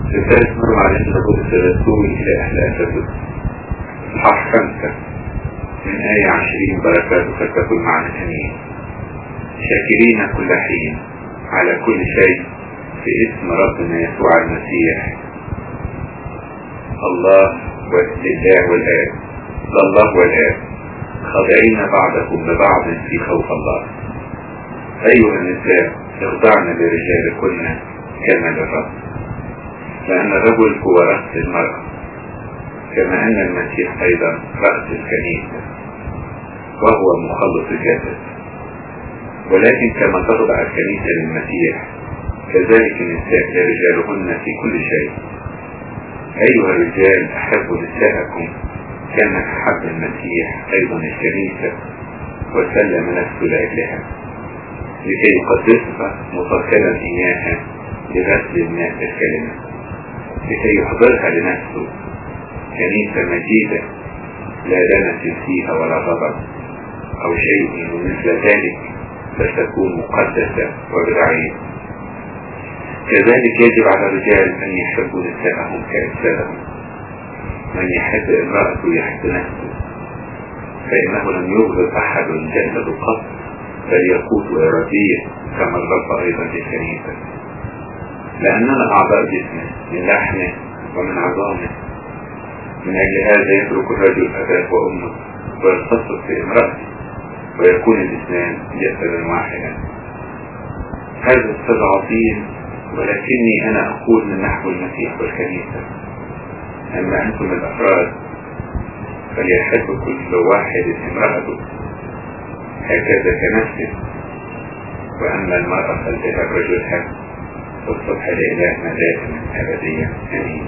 رسالة مرة على بولس الرسول إلى أهل أسفل إصحاح خمسة من آية عشرين بركات فتكن معنا أمين شاكرين كل حين على كل شيء في اسم ربنا يسوع المسيح الله والإله والآب الله والآب خاضعين بعضكم ببعض في خوف الله أيها النساء اخضعنا لرجالكن كما للرب لأن الرجل هو رأس المرأة كما أن المسيح أيضا رأس الكنيسة وهو مخلص الجسد ولكن كما تخضع الكنيسة للمسيح كذلك النساء لرجالهن في كل شيء أيها الرجال أحبوا نساءكم كما أحب المسيح أيضا الكنيسة وسلم نفسه لأجلها لكي يقدسها مفكرا إياها لغسل الماء الكلمة لكي يحضرها لنفسه كنيسة مجيدة لا دنس فيها ولا غضب أو شيء مثل ذلك فتكون مقدسة وبرعية كذلك يجب على الرجال أن يحبوا نساءهم كأجسادهم من يحب امرأته يحب نفسه فإنه لم يبغض أحد جسد قط بل يقود إرادية كما الرب أيضا للكنيسة لأننا أعضاء جسمه من لحمه ومن عظامه من أجل هذا يترك الرجل أباه وأمه ويلتصق في امرأته ويكون الاثنان جسدا واحدا هذا السر عظيم ولكني أنا أقول من نحو المسيح والكنيسة أما أنتم الأفراد فليحب كل واحد امرأته هكذا كنفسه وأما المرأة فلتهب رجلها والصبح لإلهنا دائما أبديا آمين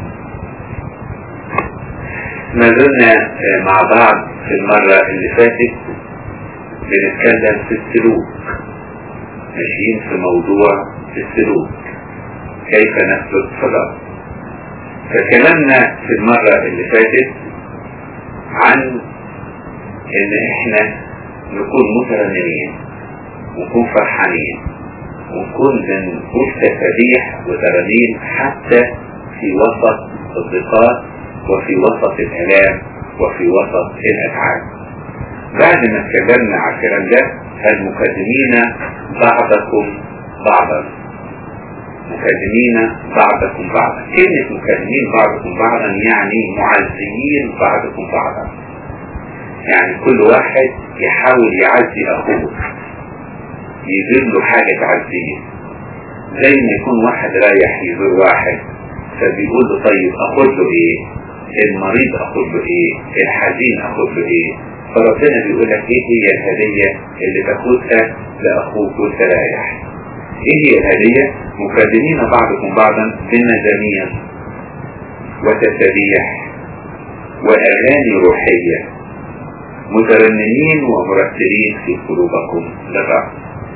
ما زلنا مع بعض في المرة اللي فاتت بنتكلم في السلوك ماشيين في موضوع السلوك كيف نسلك صلاة فكلامنا في المرة اللي فاتت عن ان احنا نكون مترنمين ونكون فرحانين ونكون بنقول تسابيح وترانيم حتى في وسط الضيقات وفي وسط الآلام وفي وسط الأتعاب بعد ما اتكلمنا على الكلام ده المكلمين بعضكم بعضا مكلمين بعضكم بعضا كلمة مكلمين بعضكم بعضا يعني معزيين بعضكم بعضا يعني كل واحد يحاول يعزي أخوه يجيب له حاجة تعزيه زي ما يكون واحد رايح يزور واحد فبيقول له طيب أخذ له إيه المريض أخذ له إيه الحزين أخذ له إيه فربنا بيقول لك إيه هي الهدية اللي تاخدها لأخوك وأنت رايح إيه هي الهدية مكلمين بعضكم بعضا بمزامير وتسابيح وأغاني روحية مترنمين ومرتلين في قلوبكم للرب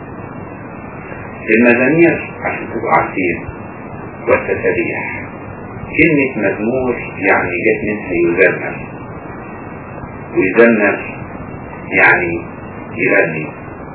المزامير عشان تبقوا عارفين والتسابيح كلمة مزمور يعني جت منها يزمر ويزمر يعني يغني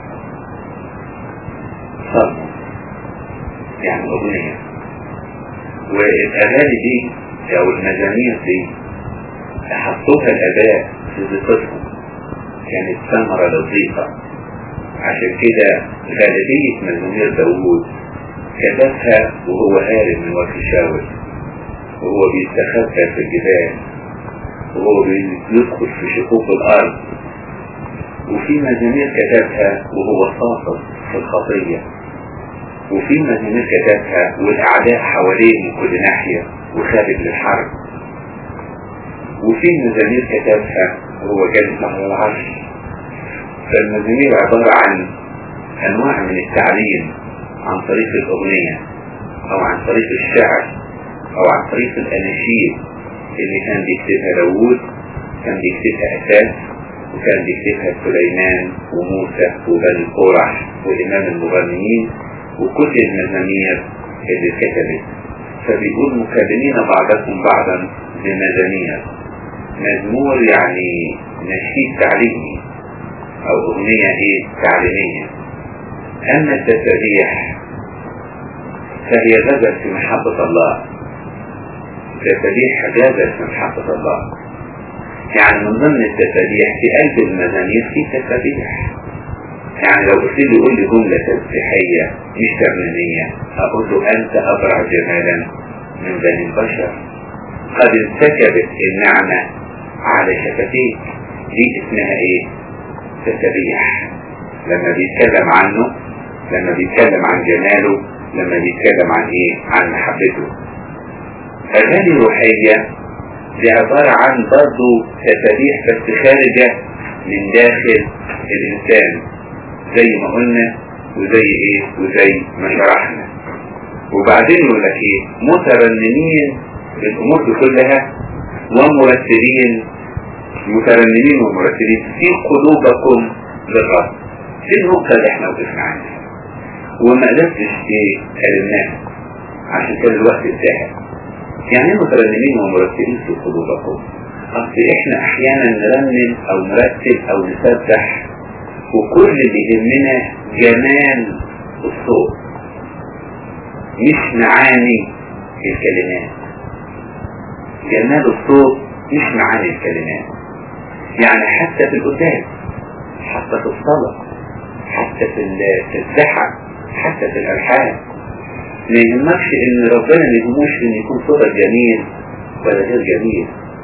صلب يعني أغنية والأغاني دي أو المزامير دي حطوها الآباء في ذكرهم كانت ثمرة لطيفة عشان كده غالبية مزامير داوود كتبها وهو هارب من وجه شاول وهو بيستخبى في الجبال وهو بيدخل في شقوق الأرض وفي مزامير كتبها وهو ساقط في الخطية وفي مزامير كتبها والأعداء حواليه من كل ناحية وخارج للحرب وفي مزامير كتبها وهو جالس على العرش فالمزامير عبارة عن أنواع من التعليم عن طريق الأغنية أو عن طريق الشعر أو عن طريق الأناشيد اللي كان بيكتبها داوود كان بيكتبها أساس وكان بيكتبها سليمان وموسى وبني قورح وإمام المغنيين وكل المزامير اللي اتكتبت فبيقول مكلمين بعضكم بعضا بمزامير مزمور يعني نشيد تعليمي أو أغنية إيه تعليمية أما التسابيح فهي غزل في محبة الله تسابيح جازت من حفظ الله يعني من ضمن التسابيح في قلب المزامير في تسابيح يعني لو قلت لي قول لي جملة تسبيحية مش ترنيمية أقول له أنت أبرع جمالا من بني البشر قد انسكبت النعمة على شفتيك دي اسمها ايه تسبيح لما بيتكلم عنه لما بيتكلم عن جماله لما بيتكلم عن ايه عن محبته اغاني روحية دي عبارة عن برضه تسبيح بس خارجة من داخل الانسان زي ما قلنا وزي ايه وزي ما شرحنا وبعدين يقول لك ايه مترنمين بالامور دي كلها ومرتبين مترنمين ومرتبين في قلوبكم للرب دي النقطة اللي احنا وقفنا عنها وما قدرتش ايه كلمناها عشان كده الوقت انتهى يعني ايه مترنمين ومرتبين في قلوبكم اصل احنا احيانا نرنم او نرتب او نسبح وكل اللي يهمنا جمال الصوت مش معاني الكلمات جمال الصوت مش معاني الكلمات يعني حتى في القدام حتى في الصلاة حتى في الزحة حتى في الألحان ما يهمكش ان ربنا ما يهموش ان يكون صوتك جميل ولا غير جميل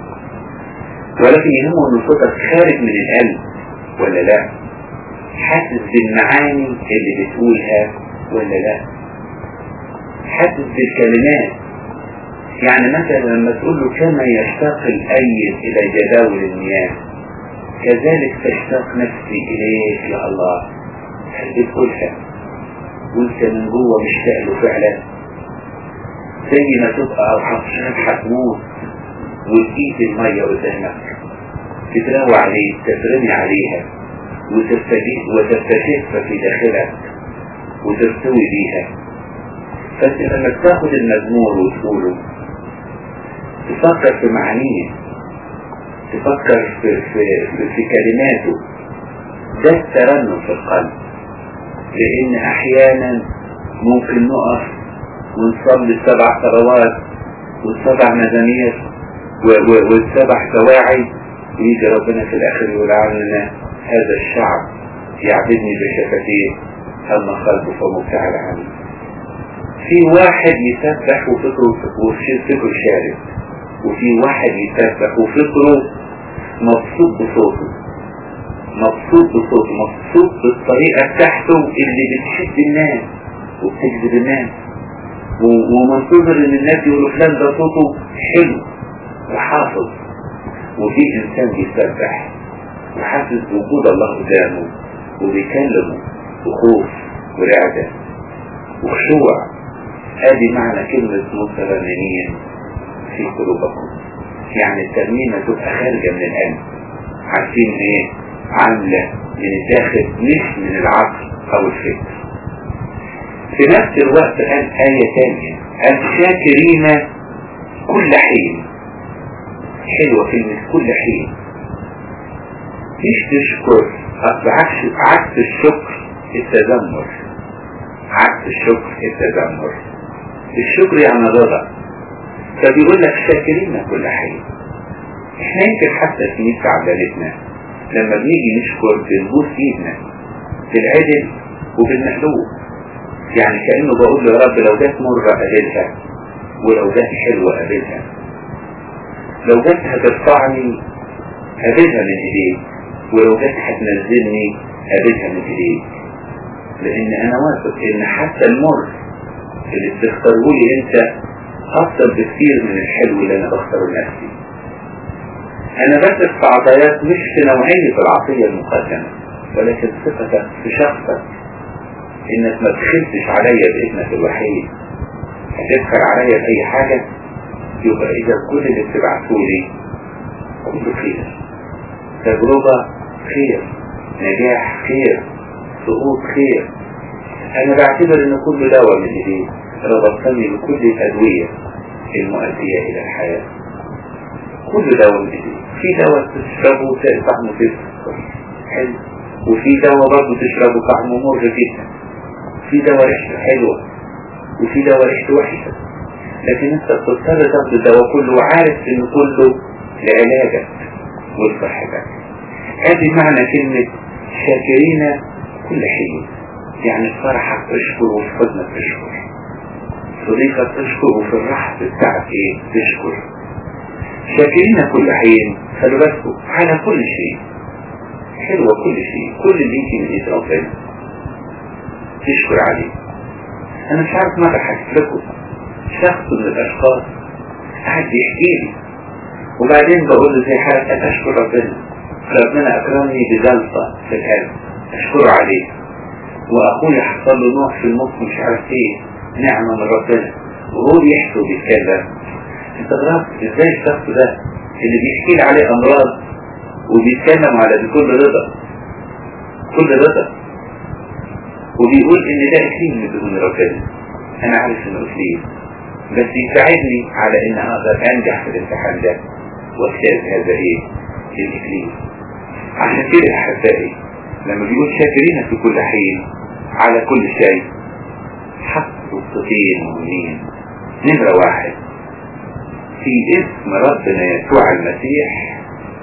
ولكن يهمه ان صوتك خارج من القلب ولا لا حاسس بالمعاني اللي بتقولها ولا لا حاسس بالكلمات يعني مثلا لما تقول له كما يشتاق الأيد إلى جداول المياه كذلك تشتاق نفسي إليك يا الله هل بتقولها وانت من جوه مشتاق له فعلا زي ما تبقى عطشان هتموت وتقيت المية قدامك تتروى عليك تترمي عليها وتستشف في داخلك وترتوي بيها فانت لما تاخد المزمور وتقوله تفكر في معانيه تفكر في, في, في, في كلماته ده الترنم في القلب لان احيانا ممكن نقف ونصلي السبع صلوات والسبع مزامير والسبع سواعي ويجي ربنا في الاخر يقول عننا هذا الشعب يعبدني بشفتيه اما قلبه فمبتعد عني في واحد يسبح وفكره وفكره شارد وفي واحد يسبح وفكره مبسوط بصوته مبسوط بصوته مبسوط بالطريقة بتاعته اللي بتشد الناس وبتجذب الناس ومنتظر ان الناس يقولوا فلان ده صوته حلو وحافظ وفي انسان بيسبح وحاسس بوجود الله قدامه وبيكلمه بخوف ورعدة وخشوع ادي معنى كلمة مترنمين في قلوبكم يعني الترنيمة تبقى خارجة من القلب عارفين ايه عاملة من الداخل مش من العقل او الفكر في نفس الوقت قال آية ثانية الشاكرين كل حين حلوة كلمة كل حين مش تشكر بعكس عكس الشكر التذمر عكس الشكر التذمر الشكر يعني رضا فبيقول لك شاكرين كل حين احنا يمكن حتى في نفس عبادتنا لما بنيجي نشكر بنبوس ايدنا بالعدل وبالمحلول يعني كأنه بقول له يا رب لو جت مرة قابلها ولو جت حلوة قابلها لو جت هترفعني قابلها من ايديك ولو جت هتنزلني قابلها من ايديك لان انا واثق ان حتى المر اللي بتختاره لي انت افضل بكثير من الحلو اللي انا بختاره لنفسي انا بثق في عطايات مش في نوعية العطية المقدمة ولكن ثقتك في شخصك انك ما تخلتش عليا بابنك الوحيد هتبخل عليا بأي حاجة يبقى إذا كل اللي بتبعته لي كله خير تجربة خير نجاح خير سقوط خير أنا بعتبر إن كل دواء من إيديك ربطني بكل الأدوية المؤدية إلى الحياة كل دواء من إيديك في دواء تشربه طعمه تسكر حلو وفي دواء برضه تشربه طعمه مر جدا في دواء ريحته حلوة وفي دواء ريحته وحشة لكن انت بتضطر تاخد الدواء كله وعارف ان كله لعلاجك ولصحتك هذه معنى كلمة شاكرين كل حين يعني في فرحك تشكر وفي حزنك تشكر في ضيقك تشكر وفي الراحة بتاعك ايه تشكر شاكرين كل حين خلوا بالكم على كل شيء حلوة كل شيء كل اللي يجي من ايد ربنا تشكر عليه انا مش عارف ماذا حكيت لكم شخص من الاشخاص قاعد يحكي لي وبعدين بقول له زي حالة اشكر ربنا ربنا اكرمني بجلطة في القلب اشكره عليه واخويا حصل له نوع في المخ مش عارف ايه نعمة من ربنا وهو بيحكي وبيتكلم انت غلط ازاي الشخص ده اللي بيحكي لي عليه امراض وبيتكلم على بكل رضا كل رضا وبيقول ان ده اكليل من دون ربنا انا عارف انه اكليل بس يساعدني على ان اقدر انجح في الامتحان ده واجتاز هذا ايه الاكليل عشان كده يا احبائي لما بيقول شاكرين في كل حين على كل شيء حط نقطتين مهمين نمرة واحد في اسم ربنا يسوع المسيح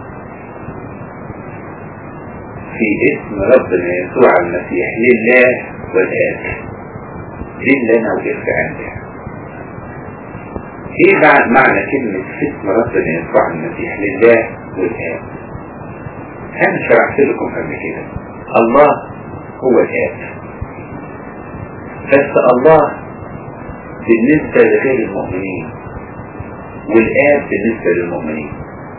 في اسم ربنا يسوع المسيح لله والآب دي اللي انا وقفت عندها ايه بعد معنى كلمة في اسم ربنا يسوع المسيح لله والآب انا شرحت لكم قبل كده الله هو الآب بس الله بالنسبة لغير المؤمنين والآب بالنسبة للمؤمنين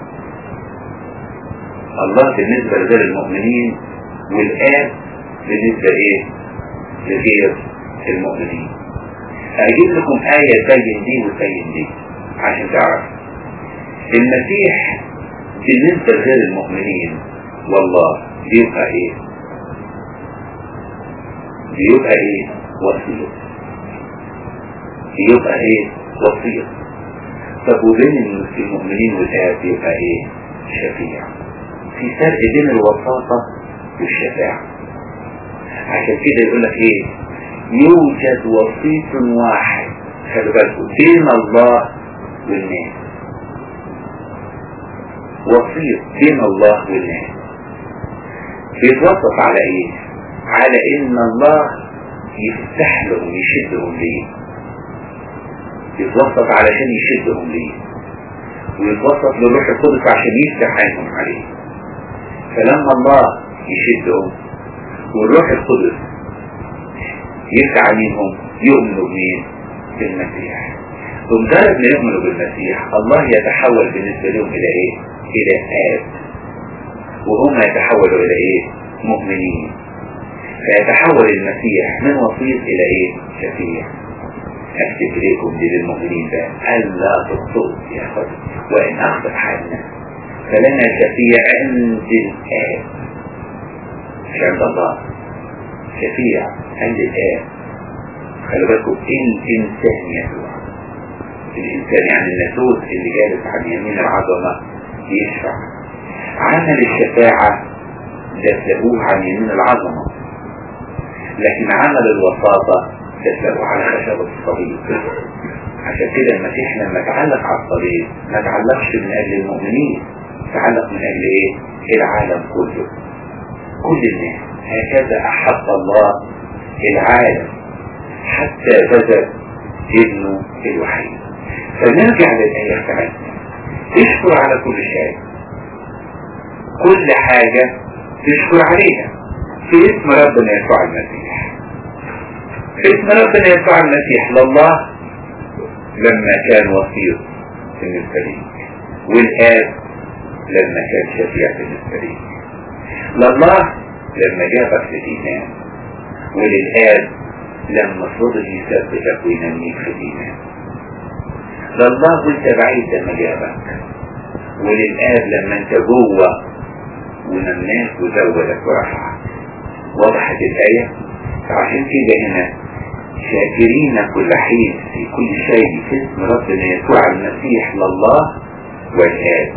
الله بالنسبة لغير المؤمنين والآب بالنسبة إيه؟ لغير المؤمنين هجيب لكم آية تبين دي وتبين دي عشان تعرف المسيح بالنسبة لغير المؤمنين والله بيبقى إيه؟ بيبقى إيه؟ وسيط بيبقى إيه؟ وسيط طب وبين المؤمنين والآب بيبقى إيه؟ شفيع في فرق بين الوساطة والشفاعة عشان كده يقول لك ايه يوجد وسيط واحد خلي بالكم بين الله والناس وسيط بين الله والناس بيتوسط على ايه على ان الله يفتح لهم يشدهم ليه يتوسط علشان يشدهم ليه ويتوسط للروح القدس عشان يفتح عنهم عليه فلما الله يشدهم والروح القدس يسعى منهم يؤمنوا بمين بالمسيح بمجرد ما يؤمنوا بالمسيح الله يتحول بالنسبة لهم إلى إيه؟ إلى آب وهم يتحولوا إلى إيه؟ مؤمنين فيتحول المسيح من وسيط إلى إيه؟ شفيع أكتب إليكم دي للمؤمنين بقى ألا تخطئوا يا أخوة وإن أخطئ حالنا فلنا شفيع عند الآب مش عند الله شفيع عند الآب خلي بالكم الإنسان يسوع الإنسان يعني الناسوت اللي جالس عن يمين العظمة يشفع عمل الشفاعة ده تلاقوه عن يمين العظمة لكن عمل الوساطة ده تلاقوه على خشبة الصليب عشان كده المسيح لما تعلق على الصليب ما تعلقش من أجل المؤمنين تعلق من أجل إيه؟ العالم كله كل الناس هكذا أحب الله العالم حتى بذل ابنه الوحيد فنرجع للآية بتاعتنا تشكر على كل شيء كل حاجة تشكر عليها في اسم ربنا يسوع المسيح في اسم ربنا يسوع المسيح لله لما كان وسيط بالنسبة ليك والآب لما كان شفيع بالنسبة ليك لله لما جابك للإيمان وللآب لما فضل يثبتك وينميك في الإيمان لله وانت بعيد لما جابك وللآب لما انت جوه ونماك وزودك ورفعك وضحت الآية فعشان كده هنا شاكرين كل حين في كل شيء في اسم ربنا يسوع المسيح لله والآب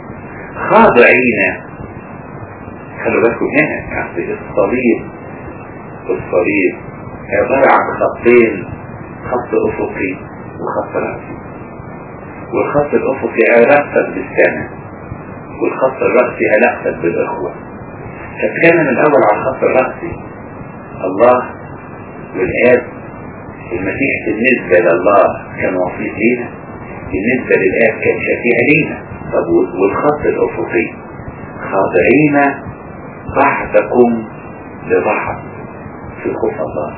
خاضعين خلوا بالكم هنا الصليب الصليب عبارة عن خطين خط أفقي وخط رأسي والخط الأفقي علاقتك بالسنة والخط الرأسي علاقتك بالإخوة فاتكلم الأول على الخط الرأسي الله والآب المسيح بالنسبة لله كان وسيط لينا بالنسبة للآب كان شفيع لينا طب والخط الأفقي خاضعين بعضكم لبعض في خوف الله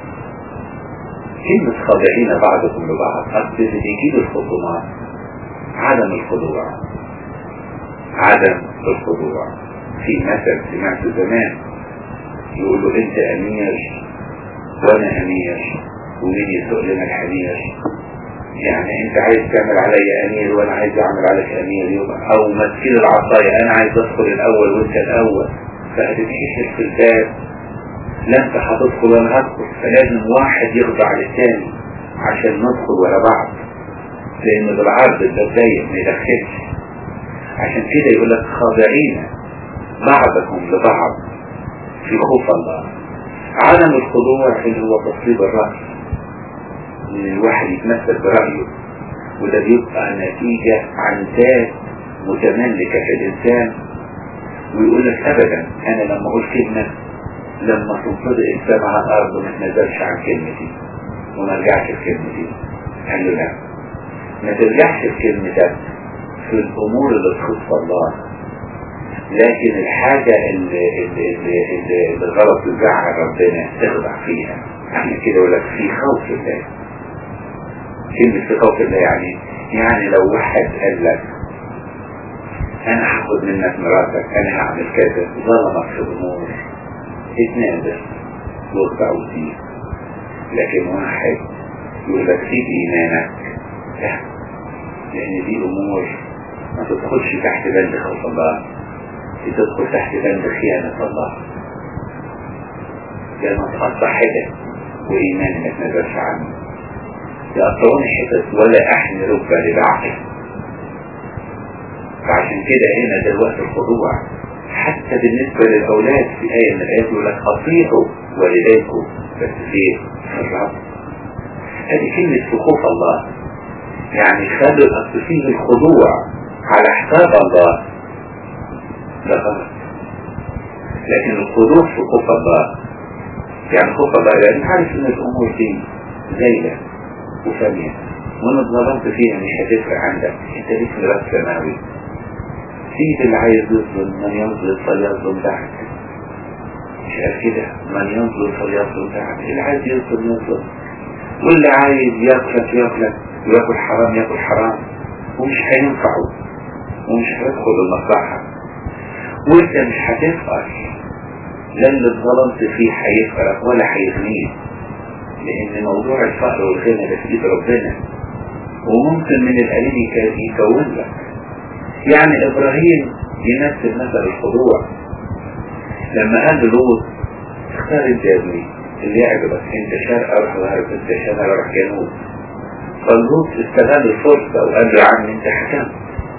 كلمة خاضعين بعضكم لبعض أصل اللي بيجيب الخصومات عدم الخضوع عدم الخضوع في مثل سمعته زمان يقول له انت امير وانا امير ومين يسوق لنا الحمير يعني انت عايز تعمل عليا امير وانا عايز اعمل عليك امير يبقى او مسكين العصاية انا عايز ادخل الاول وانت الاول فهتتحشر في الباب لا انت هتدخل وانا هدخل فلازم واحد يخضع للثاني عشان ندخل ورا بعض لان بالعرض الباب ضيق ما يدخلش عشان كده يقول لك خاضعين بعضكم لبعض في خوف الله عدم الخضوع اللي هو تصويب الرأس ان الواحد يتمثل برأيه وده بيبقى نتيجة عن ذات متملكة في الإنسان ويقول لك أبدا أنا لما أقول كلمة لما تنطبق السماء على الأرض ما تنزلش عن كلمتي وما رجعش في كلمتي قال له لا ما ترجعش في كلمتك في الأمور اللي تخص الله لكن الحاجة اللي, اللي, اللي, اللي, اللي غلط تزعل ربنا تخضع فيها احنا كده يقول لك في خوف الله كلمة في خوف الله يعني يعني لو واحد قال لك انا هاخد منك مراتك انا هعمل كذا ظلمك في الامور اتنادى واخضع وسيب لكن واحد يقول لك سيب ايمانك لا لان دي امور ما تدخلش تحت بند خوف الله تدخل تحت بند خيانة الله لما تقطع حدث وإيماني ما تنزلش عنه يقطعون حدث ولا أحمي ركبة للعقل فعشان كده هنا دلوقتي الخضوع حتى بالنسبة للأولاد في آية من الآيات يقول لك أطيعوا والديكم بس فين؟ في الرب هذه كلمة في خوف الله يعني خلوا الأصل فيه الخضوع على حساب الله ده غلط لكن الخضوع في خوف الله يعني خوف الله يعني عارف ان الامور دي زايدة وفانية وانا اتظلمت فيها مش هتفرق عندك انت ليك ميراث سماوي سيد اللي عايز يظلم من يظلم فليظلم بعد مش قال كده من يظلم فليظلم بعد اللي عايز يظلم يظلم واللي عايز ياكلك ياكلك وياكل حرام ياكل حرام ومش هينفعه ومش هيدخل المصلحة وانت مش هتفقر لا اللي اتظلمت فيه هيفقرك ولا هيغنيك لان موضوع الفقر والغنى ده في ايد ربنا وممكن من القليل يكون لك يعني ابراهيم يمثل مثل الخضوع لما قال لوط اختار انت يا ابني اللي يعجبك انت شرق اروح غرب انت شمال اروح جنوب فاللوط استغل الفرصة وقال له يا عم انت حكمت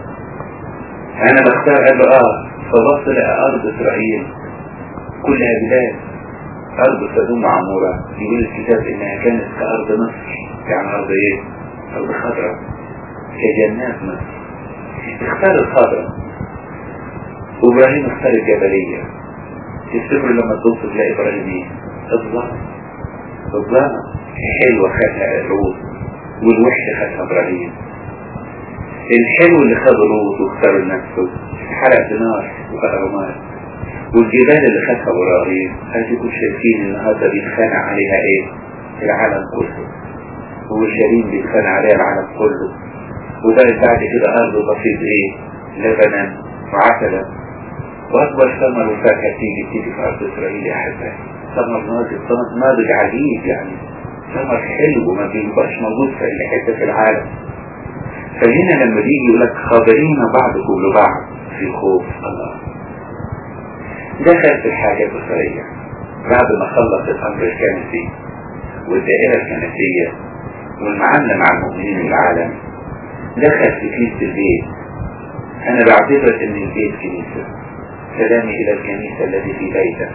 انا بختار قال له اه فبص لقى ارض اسرائيل كلها بلاد ارض سدوم عمورة يقول الكتاب انها كانت كارض مصر يعني ارض ايه ارض خضراء كجنات مصر اختار الخضراء وابراهيم اختار الجبلية تفتكروا لما توصل تلاقي ابراهيم ايه الظلم الظلم حلوة خدها الروس والوحش خدها ابراهيم الحلو اللي خده لوط واختار لنفسه حرق بنار وأهرامات والجبال اللي خدها ابراهيم هتكونوا شايفين النهارده بيتخانق عليها ايه العالم كله وشريم بيتخانق عليها العالم كله وبقت بعد كده ارض بسيط ايه لبنا وعسلا واكبر ثمر وفاكهه تيجي تيجي في ارض اسرائيل يا احبائي ثمر ناضج ثمر ناضج عجيب يعني ثمر حلو ما بيبقاش موجود في اي حته في العالم فهنا لما بيجي يقول لك خاضعين بعضكم لبعض في خوف الله دخل في الحاجة البصرية بعد ما خلص الأمر الكنسي والدائرة الكنسية والمعاملة مع المؤمنين العالم دخل في كنيسة البيت أنا بعتبر إن البيت كنيسة سلامي إلى الكنيسة التي في بيتك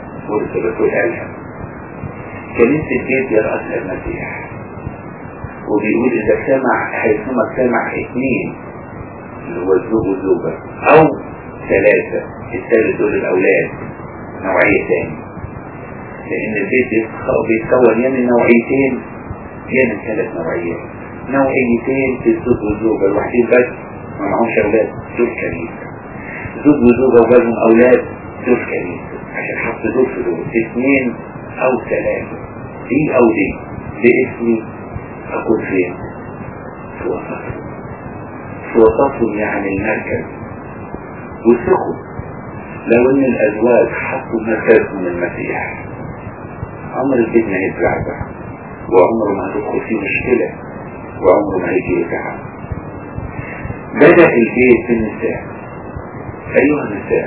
ورسل الرسول قالها كنيسة البيت يرأسها المسيح وبيقول إذا اجتمع حيثما اجتمع اثنين اللي هو الزوج والزوجة أو ثلاثة الثالث دول الأولاد نوعية تاني لأن البيت بيتكون يا من نوعيتين يا من ثلاث نوعيات نوعيتين في الزوج والزوجة الوحيد بس ما معهمش أولاد دول كنيسة زوج وزوجة وجالهم أولاد دول كنيسة عشان حط دول في دول اثنين أو ثلاثة دي أو دي باسمي أكون فين؟ في وسطهم في وسطهم يعني المركز وثقوا لو ان الازواج حطوا مركزهم المسيح عمر البيت ما هيتزعزع وعمره ما هتدخل فيه مشكلة وعمره ما هيجي يتعب بدأ البيت بالنساء أيها النساء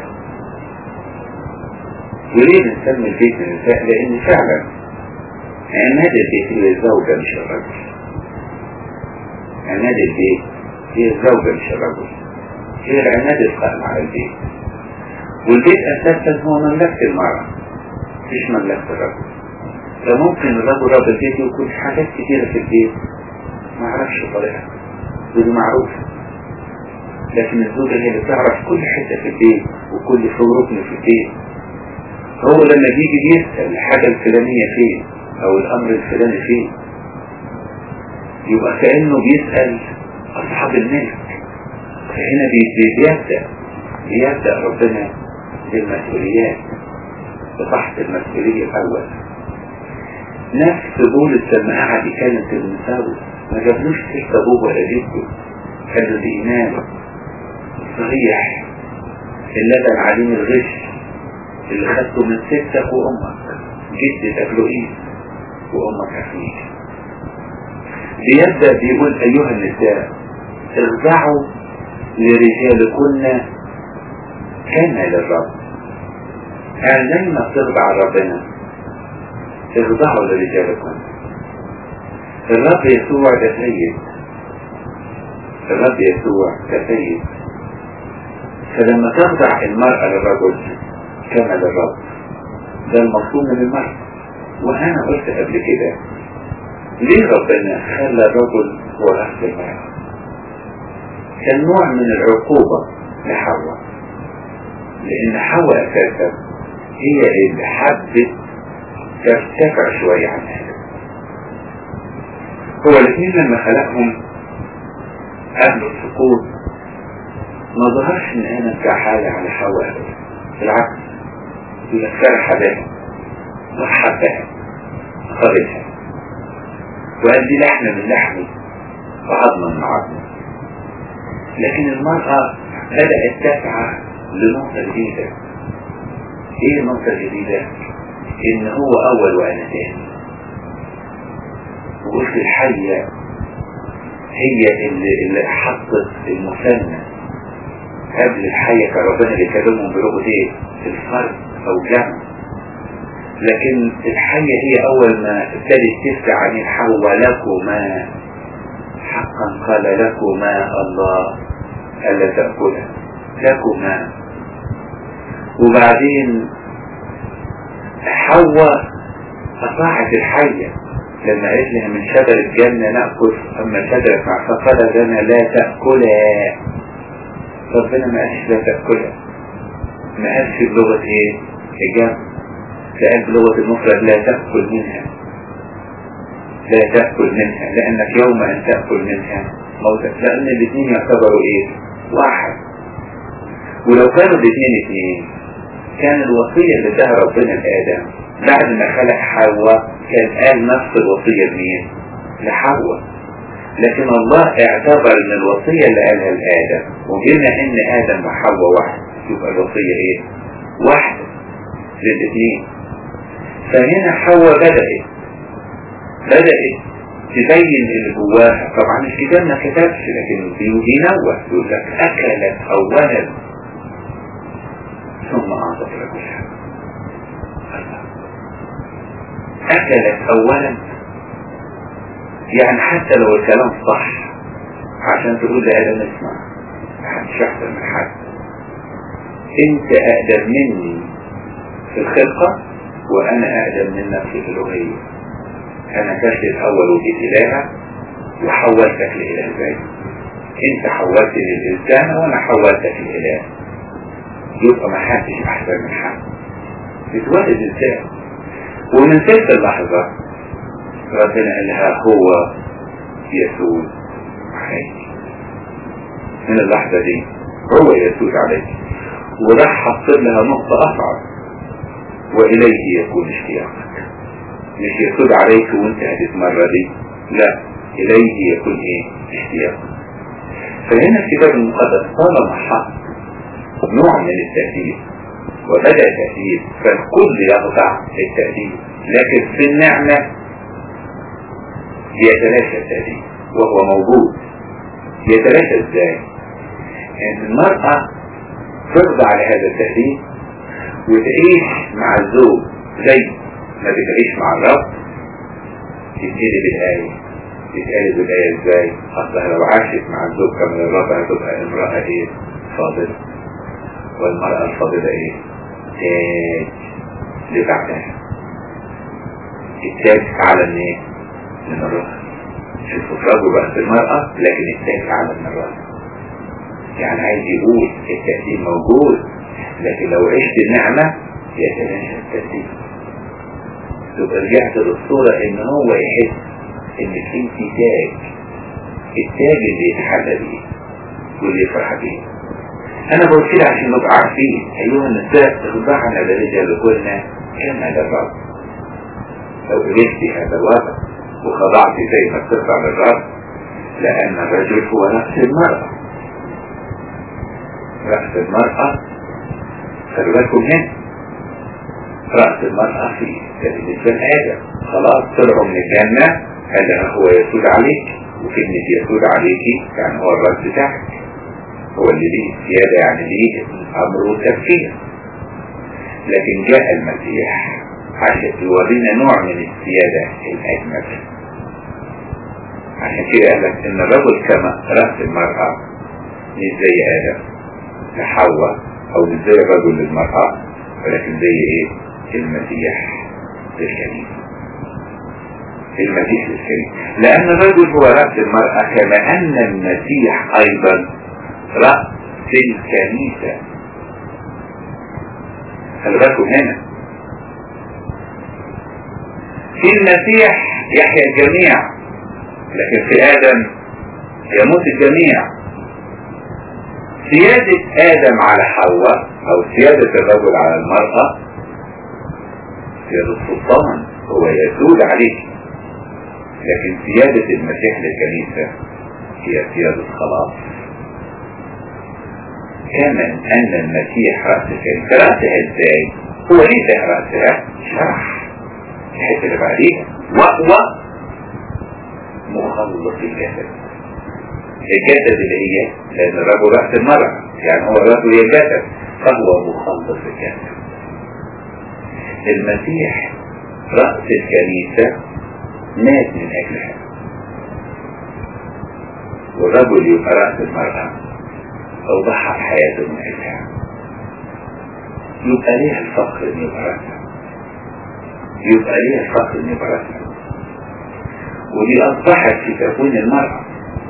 وليه بنسمي البيت بالنساء لأن فعلا عماد البيت هي الزوجة مش الرجل عماد البيت هي الزوجة مش الرجل هي العماد القائم على البيت والبيت أساسا هو مملكة المرأة مش مملكة الرجل فممكن الرجل رب البيت يكون حاجات كتيرة في البيت ما عرفش طريقها ودي معروفة لكن الزوجة هي اللي بتعرف كل حتة في البيت وكل ركن في البيت هو لما بيجي بيسأل الحاجة الفلانية فين أو الأمر الفلاني فين يبقى كأنه بيسأل أصحاب الملك فهنا بيبدأ بيبدأ ربنا بالمسؤوليات بتحت المسؤولية الأول نفس بولس لما قعد يكلم في المساوي ما جابلوش سيرة أبوه ولا جده قال له دي إيمان صريح اللبن عليم الغش اللي خدته من ستك وأمك جدة أبلوئيس وأمك أخيك بيبدأ بيقول أيها النساء ارجعوا لرجالكن كما للرب يعني لما ترضع ربنا ارضعوا لرجالكم الرب يسوع ده سيد الرب يسوع ده سيد فلما ترضع المرأة للرجل كما للرب ده المطلوب من المرأة وانا قلت قبل كده ليه ربنا خلى الرجل هو رأس المرأة كان نوع من العقوبة لحواء لأن حواء أساسا هي اللي حبت ترتفع شوية عن آدم هو الاثنين لما خلقهم قبل السقوط ما ظهرش ان انا كحالة على حواء ابدا بالعكس يقول فرح بها وحبها قبلها وقال دي لحمة من لحمي وعظمة من عظمي لكن المرأة بدأت تسعى لنقطة جديدة ايه النقطة الجديدة ان هو اول وانا تاني وقلت الحية هي اللي, اللي حطت المثنى قبل الحية كان ربنا بيكلمهم بلغة ايه الفرد او جمع لكن الحية هي اول ما ابتدت تفتح عن الحوى لكما حقا قال لكما الله ألا تأكلا لكما وبعدين حواء أطاعت الحية لما قالت لها من شجر الجنة نأكل أما شجرة فقال لنا لا تأكلا ربنا ما قالش لا تأكلا ما قالش بلغة ايه الجمع قال بلغة المفرد لا تأكل منها لا تأكل منها لأنك يوم أن تأكل منها موتك لأن الاثنين يعتبروا ايه واحد ولو كانوا الاثنين اثنين كان الوصية اللي اداها ربنا لآدم بعد ما خلق حواء كان قال نفس الوصية لمين؟ لحواء لكن الله اعتبر ان الوصية اللي قالها لآدم وبما ان آدم وحواء واحد يبقى الوصية ايه؟ واحدة للاثنين فهنا حواء بدأت بدأت تبين اللي جواها طبعا الكتاب ما كتبش لكن بينوه يقول لك أكلت أولا ثم أعطت رجلها أكلت أولا يعني حتى لو الكلام صح عشان تقول لآدم اسمع محدش أحسن من حد أنت أقدم مني في الخلقة وأنا أقدم منك في الألوهية أنا كشف الأول وجيت إليها وحولتك لإله زي انت حولت للإنسان وانا حولتك لإله يبقى ما حدش احسن من حد بتولد ازاي ومن تلك اللحظة ربنا قال لها هو يسوع عليك من اللحظة دي هو يسوع عليك وراح حط لها نقطة أصعب وإليه يكون اشتياقك مش يسود عليك وانت هتتمردي لا إليه يكون ايه اشتياقك فهنا الكتاب المقدس طالما حط نوع من التهديد وبدأ تهديد فالكل يخضع للتهديد لكن في النعمة يتلاشى التهديد وهو موجود يتلاشى ازاي؟ ان المرأة ترضى على هذا التهديد وتعيش مع الزوج زي ما بتعيش مع الرب تبتدي بالآية تتقال بالآية ازاي؟ أصلها لو عاشت مع الزوج كما الرب هتبقى امرأة ايه؟ فاضلة والمرأة الفاضلة ايه؟ تاج لبعدها التاج أعلى من ايه؟ من الرجل شوفوا الرجل بقى في المرأة لكن التاج أعلى من الرجل يعني عايز يقول التهديد موجود لكن لو عشت النعمة يتلاشى التهديد تبقى رجعت للصورة ان هو يحس انك انت تاج التاج اللي يتحلى بيه واللي يفرح بيه انا بقول كده عشان نبقى عارفين ايها النساء اخضعنا لرجالكن كما للرب لو قبلتي هذا الوضع وخضعتي زي ما بتخضع للرب لان الرجل هو نفس المرأة رأس المرأة خلي بالكم هنا رأس المرأة في بالنسبة لآدم خلاص طلعوا من الجنة هذا هو يسود عليك وكلمة يسود عليكي يعني هو الرأس بتاعك هو اللي ليه سيادة يعني ليه أمر وتفكير لكن جاء المسيح عشان يورينا نوع من السيادة الأجمل عشان كده قال لك إن الرجل كما رأس المرأة مش زي آدم لحواء او مش زي الرجل للمرأة ولكن زي ايه المسيح للكنيسة المسيح للكنيسة لان الرجل هو رأس المرأة كما ان المسيح ايضا رأس الكنيسة خلي بالكم هنا في المسيح يحيا الجميع لكن في ادم يموت الجميع سيادة آدم على حواء أو سيادة الرجل على المرأة سيادة السلطان هو يسود عليه لكن سيادة المسيح للكنيسة هي سيادة خلاص كما أن المسيح رأس الكنيسة رأسها إزاي؟ هو ليس رأسها شرح الحتة اللي بعديها وهو مخلص الجسد الجسد اللي هي لأن الرجل رأس المرأة يعني هو الرجل هي الجسد فهو مخلص الجسد المسيح رأس الكنيسة مات من أجلها والرجل يبقى رأس المرأة أو ضحى بحياته من أجلها يبقى ليها الفخر إن يبقى رأسها يبقى ليها الفخر إن يبقى رأسها ودي أصبحت في تكوين المرأة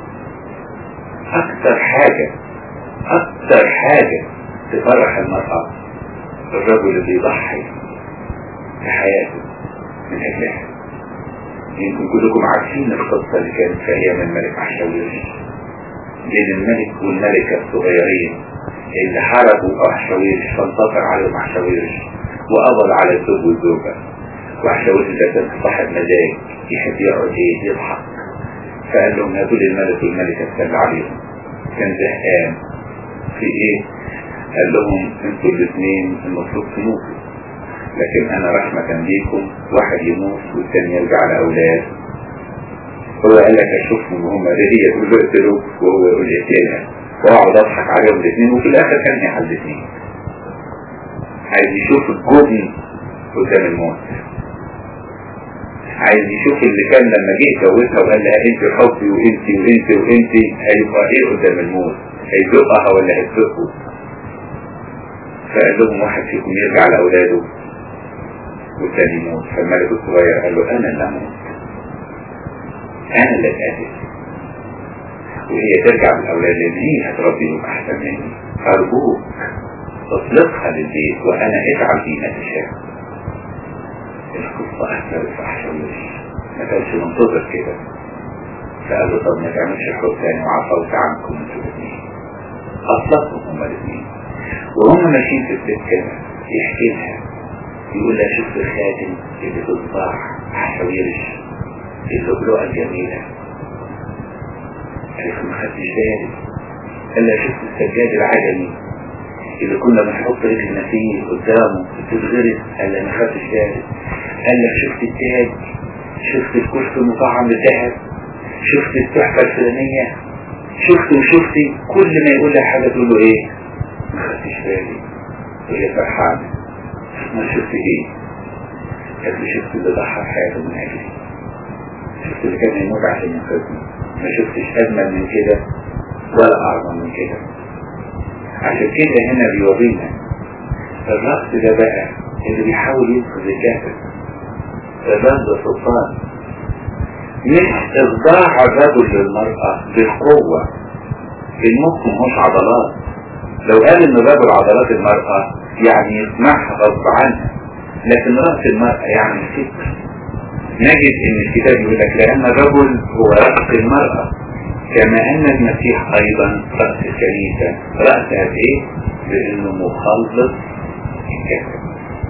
أكثر حاجة أكثر حاجة تفرح المرأة الرجل اللي يضحي بحياته من أجلها يمكن كلكم عارفين القصة اللي كانت في أيام الملك عشاويرش بين الملك والملكة الصغيرين اللي حرقوا عشاويرش فانتصر عليهم عشاويرش وقبض على الزوج والزوجة وعشاويرش ده كان صاحب مزاج يحب يقعد ايه يضحك فقال لهم هاتوا لي الملك والملكة تسلى عليهم كان زهقان في ايه قال لهم انتوا الاثنين المفروض تموتوا لكن انا رحمة بيكم واحد يموت والثاني يرجع لاولاد هو قال لك اشوفهم وهم هي تقول له اقتلوا وهو يقول اقتلها واقعد اضحك عليهم الاثنين وفي الاخر كان يحل الاثنين عايز يشوف الجبن قدام الموت عايز يشوف اللي كان لما جه يجوزها وقال لها انت حبي وانت وانت وانت هيبقى ايه قدام الموت هيزقها ولا هيزقه فقال لهم واحد فيكم يرجع لاولاده والتاني يموت فالملك الصغير قال له انا اللي اموت انا اللي اتقتل وهي ترجع بالأولاد لأن هي هتربيهم أحسن مني أرجوك اطلقها للبيت وأنا افعل بي ما تشاء القصة أثرت في أحشويش ما كانش منتظر كده فقال له طب ما تعملش حب تاني وعفوت عنكم انتوا الاثنين أطلقهم هما الاثنين وهم ماشيين في السكة يحكي لها يقول لها شوف الخاتم اللي في الصباح حشويرش اللؤلؤة الجميلة قالت ما خدتش بالي قال لها شفت السجاد العجمي اللي كنا بنحط رجلنا فيه قدامه بتتغرس قال لها ما خدتش بالي قال لك شفت التاج شفت الكرسي المطعم بالذهب شفت التحفة الفلانية شفت وشفتي كل ما يقول لها حاجة تقول له ايه ما خدتش بالي وهي فرحانة ما شفت ايه قالت له شفت اللي ضحى حياته من اجلي شفت اللي كان يموت عشان ينقذني ما شفتش اجمل من كده ولا اعظم من كده عشان كده هنا بيورينا الرقص ده بقى اللي بيحاول ينقذ الجسد الرقص ده سلطان مش اخضاع الرجل للمرأة بالقوة المخ مش عضلات لو قال ان الرجل عضلات المرأة يعني يسمعها غصب عنها لكن رأس المرأة يعني الفكر نجد ان الكتاب يقول لك لان الرجل هو رأس المرأة كما ان المسيح ايضا رأس الكنيسة رأسها بايه؟ بانه مخلص الجسد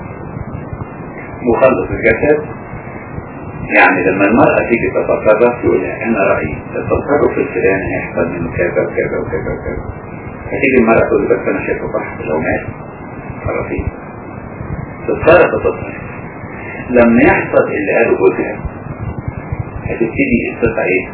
مخلص الجسد يعني لما المرأة تيجي تتصرف يقول لها انا رأيي التصرف الفلاني هيحصل منه كذا وكذا وكذا وكذا فتيجي المرأة تقول بس انا شايفه صح لو مات خلاصين تتصرف تتصرف لما يحصل اللي قاله جوزها هتبتدي الثقة ايه؟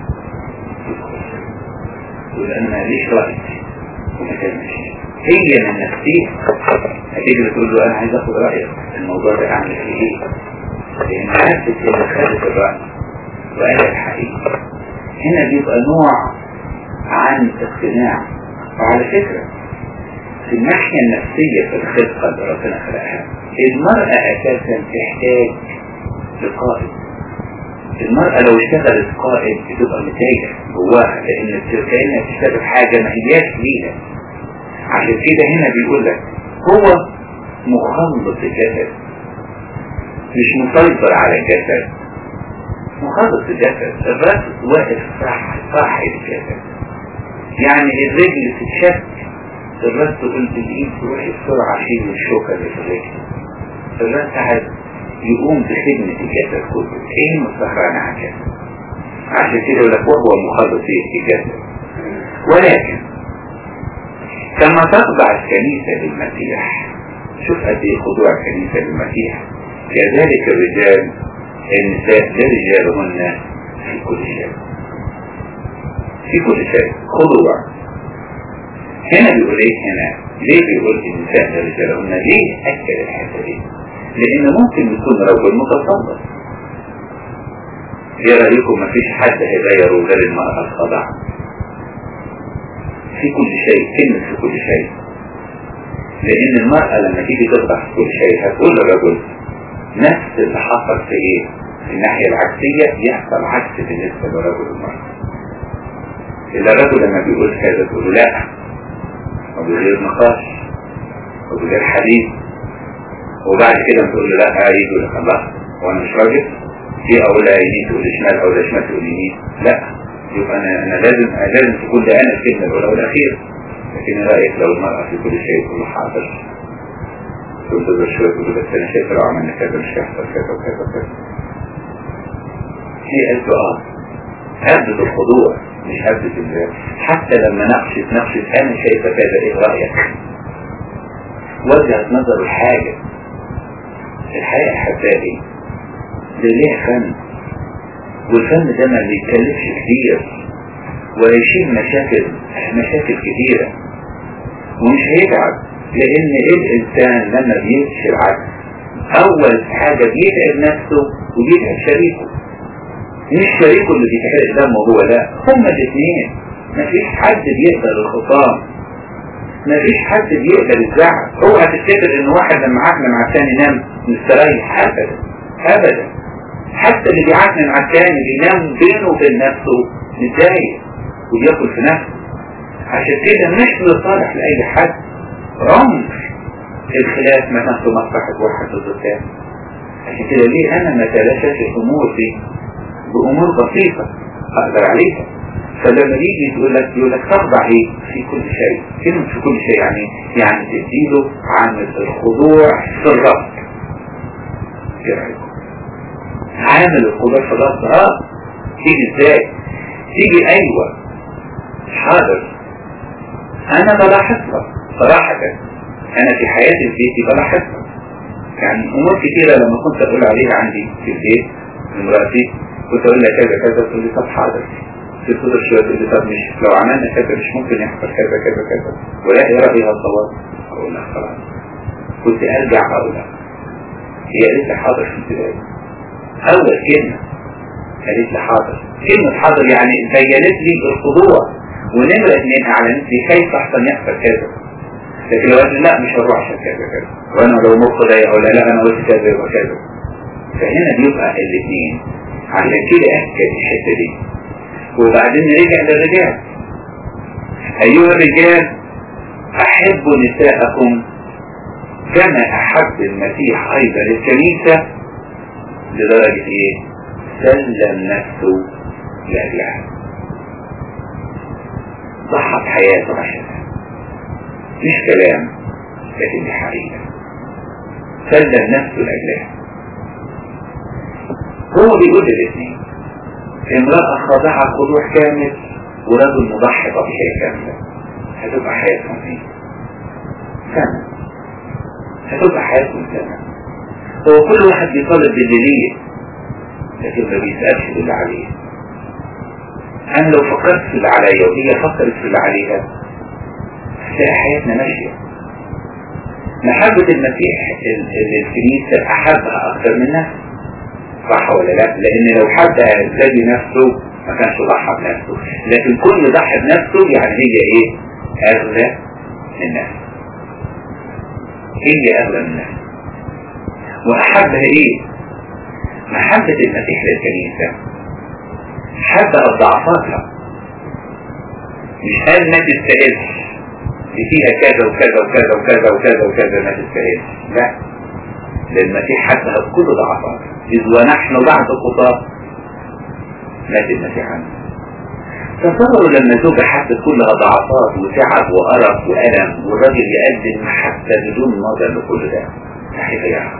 تقول انا ماليش رأي وما تعملش هي من نفسها هتيجي تقول له انا عايز اخد رأيك الموضوع ده اعمل فيه ايه؟ لان عرفت اللي خدت الرأي وقال الحقيقة هنا بيبقى نوع عن اقتناع وعلى فكرة في الناحية النفسية في الخلقة اللي ربنا خلقها المرأة أساسا تحتاج لقائد المرأة لو اشتغلت قائد بتبقى متضايقة جواها لأن كأنها تشتغل حاجة ما هياش ليها عشان كده هنا بيقول لك هو مخلص الجسد مش مسيطر على الجسد مخلص الجسد الرأس واقف صح صح الجسد يعني الرجل تتشك الراس تقول بالايد تروح بسرعة شيل الشوكة اللي في الرجل الراس قاعد يقوم بخدمة الجسد كله كأنه سهران على الجسد عشان كده يقول لك وهو مخلص الجسد ولكن كما تخضع الكنيسة للمسيح شوف قد ايه خضوع الكنيسة للمسيح كذلك الرجال النساء لرجالهن في كل شيء في كل شيء خضوع هنا بيقول ايه هنا ليه بيقول النساء لرجالهن ليه اكد الحته دي لان ممكن يكون رجل متصدر ايه رايكم مفيش حد هيغيره غير المرأة الخضع في كل شيء كلمة في كل شيء لان المرأة لما تيجي تخضع في كل شيء هتقول للرجل نفس اللي حصل في ايه في الناحية العكسية يحصل عكس بالنسبة للرجل والمرأة إذا الرجل لما بيقول كذا تقول له لا وبغير نقاش وبغير حديث وبعد كده تقول له لا يجي يقول لك الله وانا مش راجل في اقول لا يمين تقول شمال او لا شمال تقول يمين لا يبقى انا انا لازم لازم تكون ده انا الكلمه الاولى والاخيره لكن ايه رايك لو المراه في كل شيء تقول له حاضر تنتظر شويه تقول له بس انا شايف لو عملنا كذا مش هيحصل كذا وكذا وكذا هي قالت له اه هبدة الخضوع مش هبدة الباب حتى لما نقشت نقشت انا شايفة كذا ايه رأيك وجهت نظر الحاجة الحقيقة حبائي ده ليه فن والفن ده ما بيتكلفش كتير ويشيل مشاكل مشاكل كتيرة ومش هيتعب لان الانسان لما بيمشي العكس اول حاجة بيتعب نفسه وبيتعب شريكه مش شريكه اللي بيتحرق دمه هو لا هما الاثنين مفيش حد بيقبل الخصام مفيش حد بيقبل الزعل اوعى تفتكر ان واحد لما عكنن على الثاني نام مستريح ابدا ابدا حتى اللي بيعكنن على الثاني بينام بينه وبين نفسه متضايق وبياكل في نفسه عشان كده مش لصالح لأي حد رمز الخلاف مثلا في مصلحة واحد ضد الثاني عشان كده ليه أنا ما تلاشاش الأمور دي بأمور بسيطة أقدر عليها فلما يجي يقول لك يقول لك تخضع ايه في كل شيء كلمة في كل شيء يعني يعني تديله عامل الخضوع في الربط ايه رايكم عامل الخضوع في الربط اه تيجي ازاي تيجي ايوه حاضر انا بلاحظها صراحة انا في حياتي البيتي بلاحظها يعني امور كتيرة لما كنت اقول عليها عندي في البيت من مراتي كنت اقول لها كذا كذا تقول لي طب حاضر في صدر شوية تقول لي طب مش لو عملنا كذا مش ممكن يحصل كذا كذا كذا ولا ايه رأيها الصواب اقول لها خلاص كنت ارجع اقول لها هي قالت لي حاضر في ابتدائي اول كلمة قالت لي حاضر كلمة حاضر يعني بينت لي الخضوع ونمرة اثنين اعلنت لي كيف احسن يحصل كذا لكن لو قالت لا مش هروح عشان كذا كذا وانا لو مخ ضيق اقول لا انا قلت كذا وكذا فهنا بيبقى الاثنين عشان كده اكد الحته دي وبعدين نرجع للرجال ايها الرجال احبوا نساءكم كما احب المسيح ايضا الكنيسة لدرجة ايه سلم نفسه لاجلها ضحت حياته عشانها مش كلام لكن دي حقيقة سلم نفسه لاجلها هو بيقول للاثنين امرأة خاضعة خضوع كامل ورجل مضحي بضحية كاملة هتبقى حياتهم ايه؟ سنة هتبقى حياتهم سنة هو كل واحد بيطالب بالدليل لكن ما بيسألش باللي عليه أنا لو فكرت في اللي عليا وهي فكرت في اللي عليها هتلاقي حياتنا ماشية محبة المسيح للكنيسة أحبها أكثر من نفسه صح ولا لا لان لو حد زي نفسه ما كانش ضحى بنفسه لكن كل ضحى بنفسه يعني هي ايه اغلى من نفسه هي اغلى من نفسه واحبها ايه محبة المسيح للكنيسة حب ضعفاتها مش قال ما تستاهلش دي فيها كذا وكذا وكذا وكذا وكذا وكذا ما تستاهلش لا للمسيح حبها بكل ضعفاتها إذ ونحن بعد خطاة مات المسيح عنه تصوروا لما زوجة حست كلها ضعفات وتعب وقرف وألم والراجل يقدم محبة بدون نظر لكل ده هيضيعها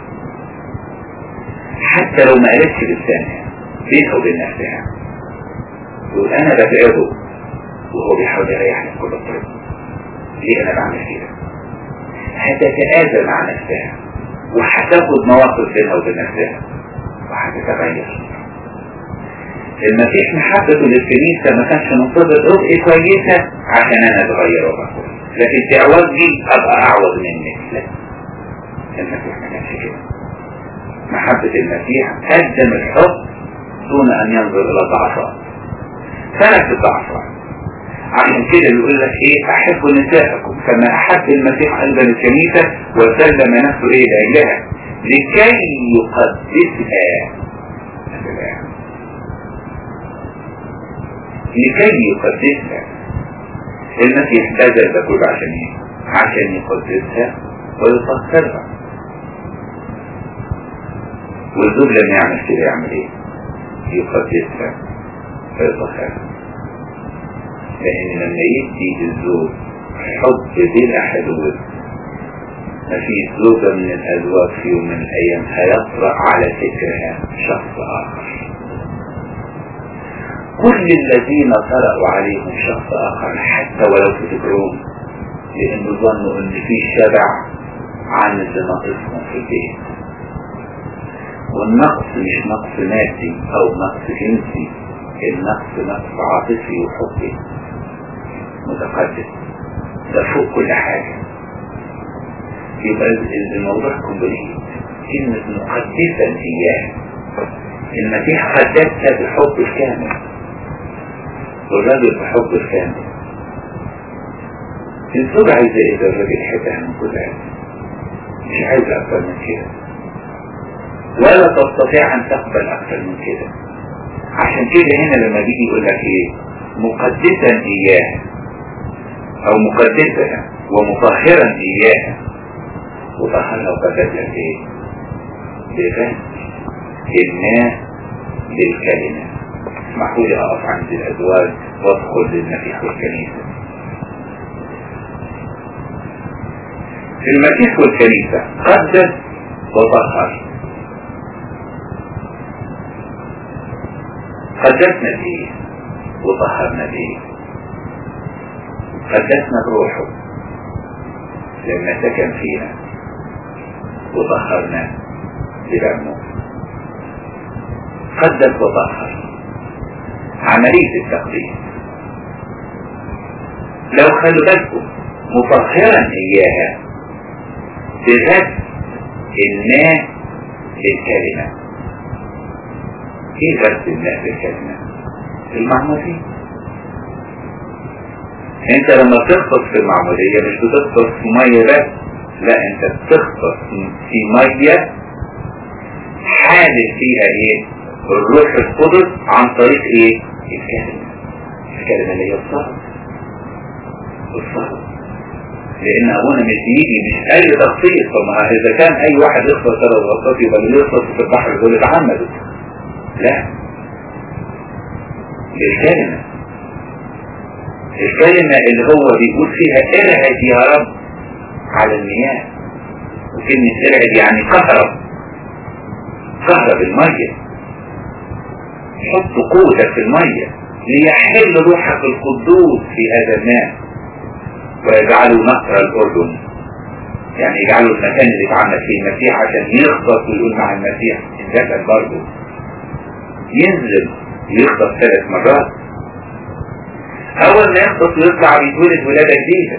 حتى لو ما قالتش لسانها بينها وبين نفسها يقول أنا بتعبه وهو بيحاول يريحني بكل الطرق ليه أنا بعمل كده هتتآذى مع نفسها وهتاخد مواقف بينها وبين نفسها وهتتغير المسيح محبته للكنيسة ما كانش منتظر رؤية كويسة عشان انا اتغير وبكون لكن تعوضني ابقى اعوض منك لا المسيح ما كانش كده محبة المسيح قدم الحب دون ان ينظر الى الضعفاء ترك الضعفاء عشان كده يقول لك ايه احب نساءكم كما احب المسيح ايضا الكنيسة وسلم نفسه ايه لاجلها لكي يقدسها لكي يقدسها المسيح بذل ده كله عشان ايه عشان يقدسها ويطهرها والزوج لما يعمل كده يعمل ايه يقدسها ويطهرها لان لما يدي الزوج حب بلا حدود ما في زوجة من الأزواج في يوم من الأيام هيطرأ على فكرها شخص آخر كل الذين طرأوا عليهم شخص آخر حتى ولو في فكرهم لأنه ظنوا أن في شبع عن اللي ناقصهم في البيت والنقص مش نقص مادي أو نقص جنسي النقص نقص عاطفي وحبي متقدم ده فوق كل حاجة يبقى الموضوع كومبليت كلمة مقدسا إياه المسيح قدسها بالحب الكامل والراجل بحب الكامل الزوج عايزة ايه ده الراجل يحبها من كل قلب مش عايزة أكتر من كده ولا تستطيع أن تقبل أكتر من كده عشان كده هنا لما بيجي يقول لك ايه مقدسا إياها أو مقدسها ومطهرا إياها وطهرها وقدسها إيه؟ بغسل الماء بالكلمة اسمحوا لي أقف عند الأزواج وادخل للمسيح والكنيسة المسيح والكنيسة قدس وطهر قدسنا فيه وطهرنا فيه قدسنا بروحه لما سكن فينا وطهرنا بدمه قدس وطهر عملية التقديس لو خلوا بالكم مطهرا إياها بغسل الماء بالكلمة ايه غسل الماء بالكلمة المعمودية انت لما تغطس في المعمودية مش بتغطس في مية بس لا انت بتغطس في مية حالل فيها ايه الروح القدس عن طريق ايه الكلمة الكلمة اللي هي الصلاة الصلاة لان ابونا مش بيجي مش اي تخصيص فما اذا كان اي واحد يخلص ثلاث غطات يبقى اللي يخلص في البحر يقول اتعمدوا لا الكلمة الكلمة اللي هو بيقول فيها ارعد يا رب على المياه وكلمة ارعد يعني كهرب كهرب المية حط قوتك في المية ليحل روحك القدوس في هذا الماء ويجعلوا نهر الأردن يعني يجعلوا المكان اللي اتعمل فيه المسيح عشان يخبط ويقول مع المسيح الجسد برضه ينزل يخبط ثلاث مرات أول ما يخبط ويطلع بيتولد ولادة جديدة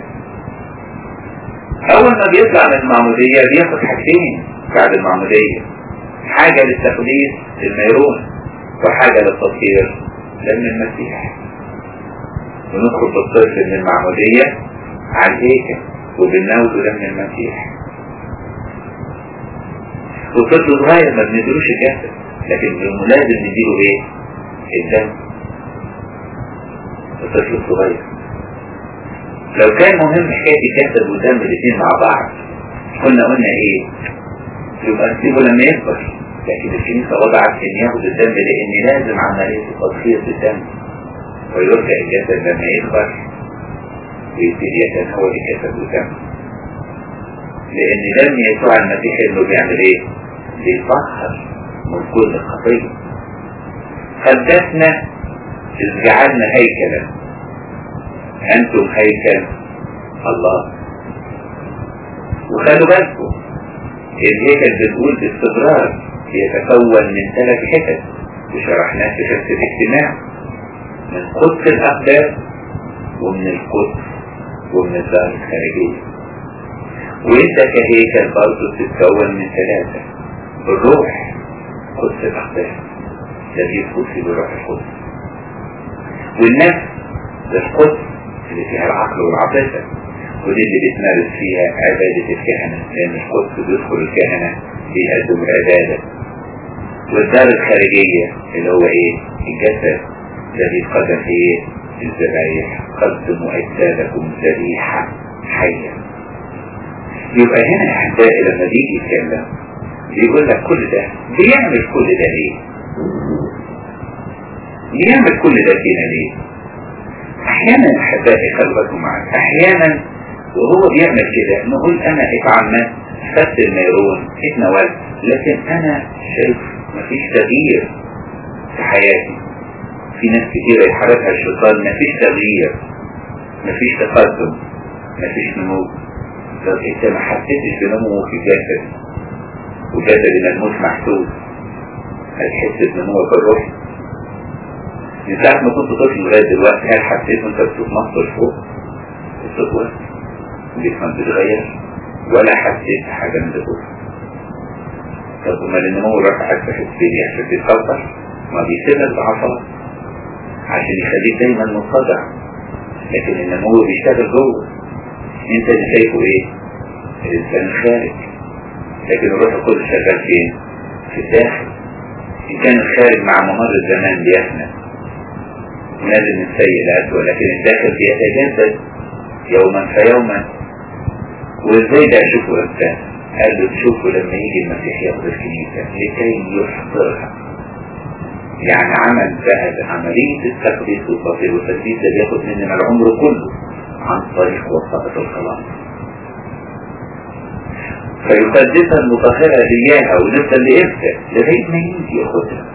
أول ما بيطلع من المعمودية بياخد حاجتين بعد المعمودية حاجة للتقديس الميرون وحاجة للتطهير لأن المسيح وندخل بالطفل من المعمودية على الهيكل وبالنوز لم المسيح وطفل صغير ما بنديلوش الجسد لكن لازم نديله ايه الدم الطفل الصغير لو كان مهم حكاية الجسد والدم الاثنين مع بعض كنا قلنا ايه يبقى نسيبه لما يكبر لكن الكنيسة وضعت ان ياخد الدم لان لازم عملية التطهير بالدم ويرجع الجسد لما يكبر ويبتدي يتناول الجسد والدم لان دم يسوع المسيح انه بيعمل ايه بيطهر من كل خطيه قدسنا إذ جعلنا هيكلا انتم هيكل الله وخلوا بالكم الهيكل بتقول باستمرار يتكون من ثلاث حتت وشرحناه في درس الاجتماع من قدس الاقدام ومن القدس ومن الدار الخارجية وانت كهيكل برضه بتتكون من ثلاثة الروح قدس الأقدام الذي يدخل فيه بروح القدس والنفس القدس اللي فيها العقل والعاطفة ودي اللي بتمارس فيها عبادة الكهنة لأن القدس بيدخل الكهنة بيقدم العبادة والدار الخارجية اللي هو ايه الجسد الذي قدم ايه الذبايح قدموا أجسادكم ذبيحة حية يبقى هنا يا أحبائي لما بيجي يتكلم بيقول لك كل ده بيعمل كل ده ليه؟ بيعمل كل ده فينا ليه؟ أحيانا يا أحبائي خلوا بالكم معايا أحيانا وهو بيعمل كده نقول أنا اتعمدت خدت الميرون اتناولت لكن أنا شايف مفيش تغيير في حياتي في ناس كتير يحركها الشيطان مفيش تغيير مفيش تقدم مفيش نمو طب انت ما حسيتش بنمو في الجسد وجسد الملموس محسوس هتحس بنموك الروحي من ساعة ما كنت طفل لغاية دلوقتي هل حسيت وانت بتتمطر فوق بتطول جسمك بيتغير ولا حسيت حاجة من ده طب امال النمو الروحي هتحس بيه عشان تتكبر ما بيسيبك بعصبك عشان يخليك دايما منقطع لكن النمو بيشتغل جوه انت اللي شايفه ايه الانسان الخارج لكن الروح القدس شغال فين في الداخل ان كان الخارج مع ممر الزمان بيفنى نازل من سيء لأسوأ لكن الداخل بيتجدد يوما فيوما وازاي ده اشوفه امتى قال له تشوفه لما يجي المسيح ياخد الكنيسة لكي يحضرها يعني عمل بقى عملية التقديس والتطهير والتثبيت ده بياخد مننا العمر كله عن طريق وسائط الخلاص فيقدسها المطهرة إياها ونفسها لإمتى لغاية ما يجي ياخدها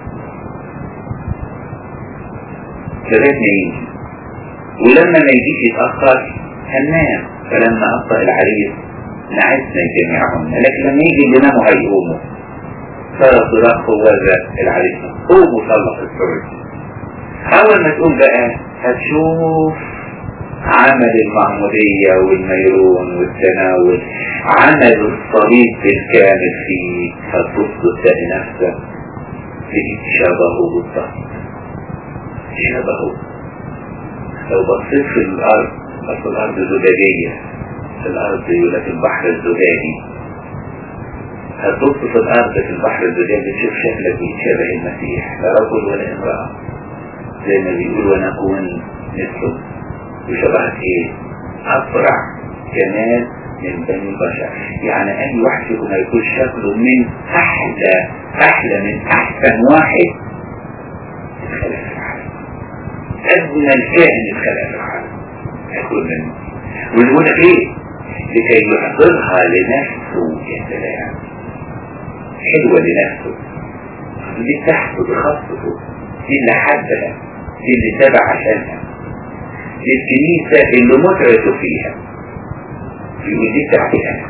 لغاية ما يجي ولما ما يجيش يتأخر هننام فلما أبطأ العريس نعسنا جميعهم لكن لما يجي اللي ناموا هيقوموا صار صراخ وزع العريس قوموا صلح الفرج أول ما تقوم بقى هتشوف عمل المعمودية والميرون والتناول عمل الصليب بالكامل فيك هتبص تلاقي نفسك في شبهه بالضبط شبهه لو بصيت في الأرض بس الأرض زجاجية الأرض يقول لك البحر الزجاجي هتبص في الأرض في البحر الزجاجي تشوف شكلك بيتشابه المسيح لا رجل ولا امرأة زي ما بيقول ونكون مثله وشبهك ايه أسرع جمال من بني البشر يعني أي واحد فيكم هيكون شكله من أحلى أحلى من أحسن واحد اتخلق في العالم أجمل كائن اتخلق في العالم هيكون منه ونقول لك ايه لكي يحضرها لنفسه يا سلام حلوة لنفسه دي تحته بخصته دي اللي حبها دي اللي تابع عشانها دي الكنيسة اللي متعته فيها يقول دي بتاعتي انا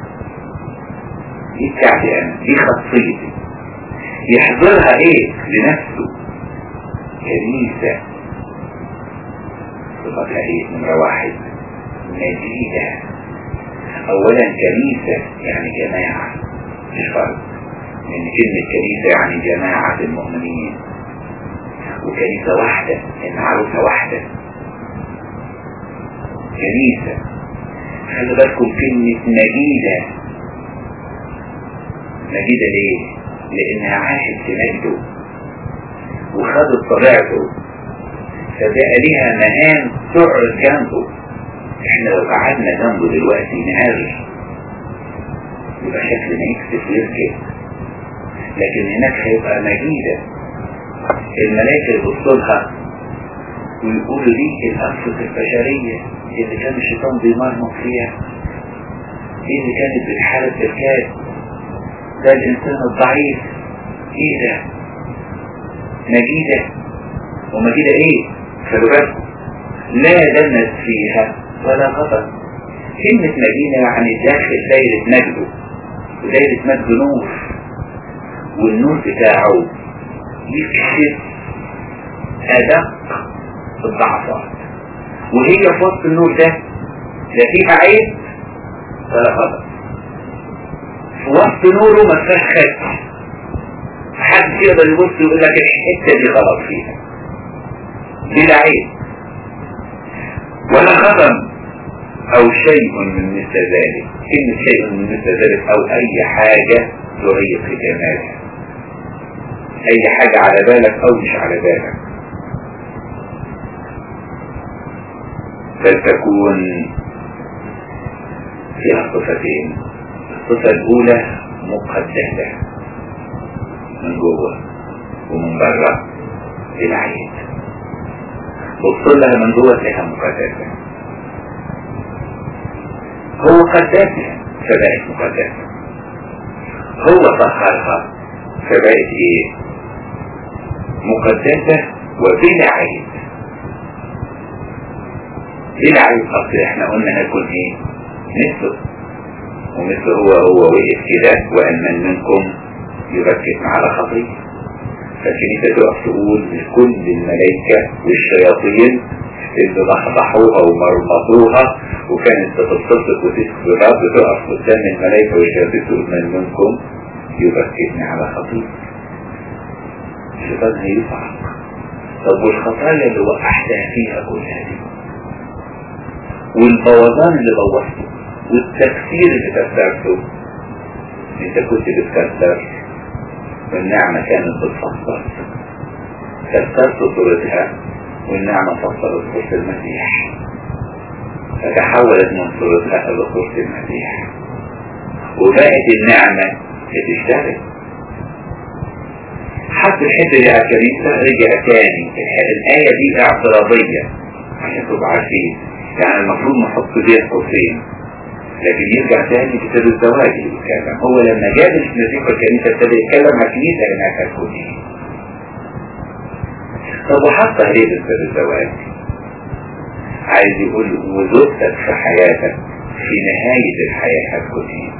دي بتاعتي انا دي خاصيتي يحضرها ايه لنفسه كنيسة صفتها ايه نمرة واحد مدينة اولا كنيسة يعني جماعة مش فرد لان كلمة كنيسة يعني جماعة المؤمنين وكنيسة واحدة ان عروسة واحدة كنيسة خلي بالكم كلمة مجيدة مجيدة ليه؟ لأنها عاشت في مجده وخدت طبيعته فبقى ليها مهام تقعد جنبه احنا لو قعدنا جنبه دلوقتي نهاجر يبقى شكلنا يكسف يركب لكن هناك هيبقى مجيدة الملائكة يبصوا لها ويقولوا دي الأنفس البشرية اللي كان الشيطان بيمرمط فيها دي اللي كانت بتحارب بالكاد ده الإنسان الضعيف ايه ده مجيدة ومجيدة ايه خلوا بالكم لا دنس فيها ولا غضب كلمة مدينة يعني داخل دايرة مجده ودايرة مجد نور والنور بتاعه يكشف أدق الضعفات وهي في وسط النور ده لا فيها عيب ولا غضب في وسط نوره ما فيهاش خدش محدش يقدر يبص ويقول لك الحته دي غلط فيها دي لا عيب ولا غضب او شيء من مثل ذلك كلمة شيء من مثل ذلك او اي حاجة تغير في جمالها اي حاجة على بالك او مش على بالك فلتكون فيها صفتين الصفة الأولى مقدسة من جوه ومن بره بالعين بص لها من جوه تلاقيها مقدسة هو قدسها فبقت مقدسة هو طهرها فبقت ايه مقدسة وبلا عيب بلا عيب اصل احنا قلنا هيكون ايه مثله ومثل هو هو وقف كده وأن من منكم يركز على خطية فالكنيسة تقف تقول لكل الملائكة والشياطين اللي ضحضحوها ومرمطوها وكانت بتتصدق وتسكت الرب تقف قدام الملائكة والشياطين تقول من منكم يركزني على خطية الشيطان هيصعق طب والخطايا اللي وقعتها فيها كلها دي والبوظان اللي بوظته والتكسير اللي كسرته انت كنت بتكسر والنعمة كانت بتفصل كسرت صورتها والنعمة فصلت كرسي المسيح فتحولت من صورتها إلى كرسي المسيح وبقت النعمة بتشتغل حتى الحتة دي على الكنيسة رجع تاني الآية دي اعتراضية عشان تبقوا عارفين يعني المفروض نحط بين قوسين لكن يرجع تاني كتاب الزواج يتكلم هو لما جاب المسيح الكنيسة ابتدى يتكلم على الكنيسة انها تكون ايه طب وحطها ليه في الزواج عايز يقول وزوجتك في حياتك في نهاية الحياة هتكون ايه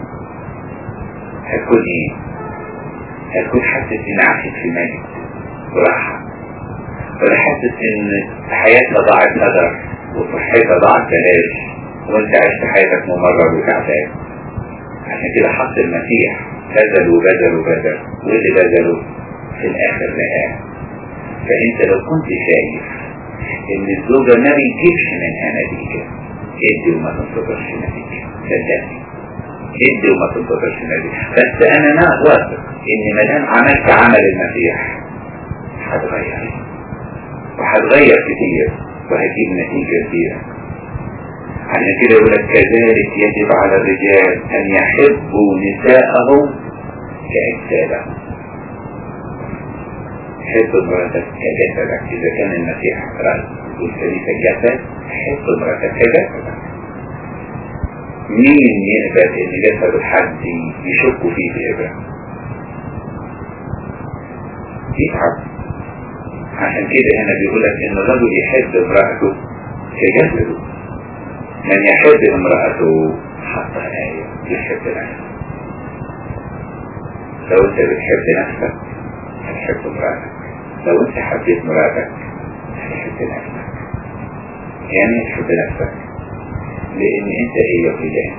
هتكون ايه هتكون حاسس ان عاشت في مجد وراحة ولا حاسس ان حياتها ضاعت هدر وصحتها ضاعت بلاش وانت عشت حياتك ممرر وتعبان عشان كده حط المسيح بذل وبذل وبذل واللي بذله في الاخر لقاه فانت لو كنت شايف ان الزوجة ما بيجيبش منها نتيجة ادي وما تنتظرش نتيجة صدقني ادي وما تنتظرش نتيجة بس انا ما واثق ان ما دام عملت عمل المسيح هتغير وهتغير كتير وهتجيب نتيجة كبيرة عشان كده يقول لك كذلك يجب على الرجال ان يحبوا نساءهم كأجسادهم حب امرأتك كجسدك إذا كان المسيح رأس والكنيسة جسد حب امرأتك كجسدك مين يقبل ان جسد حد يشك فيه بإبرة يتعب عشان كده هنا بيقول لك ان الرجل يحب امرأته كجسده من يحب امرأته حتى آية يحب نفسه لو انت بتحب نفسك هتحب امرأتك لو انت حبيت مراتك هتحب نفسك يعني تحب نفسك لان انت هي وهي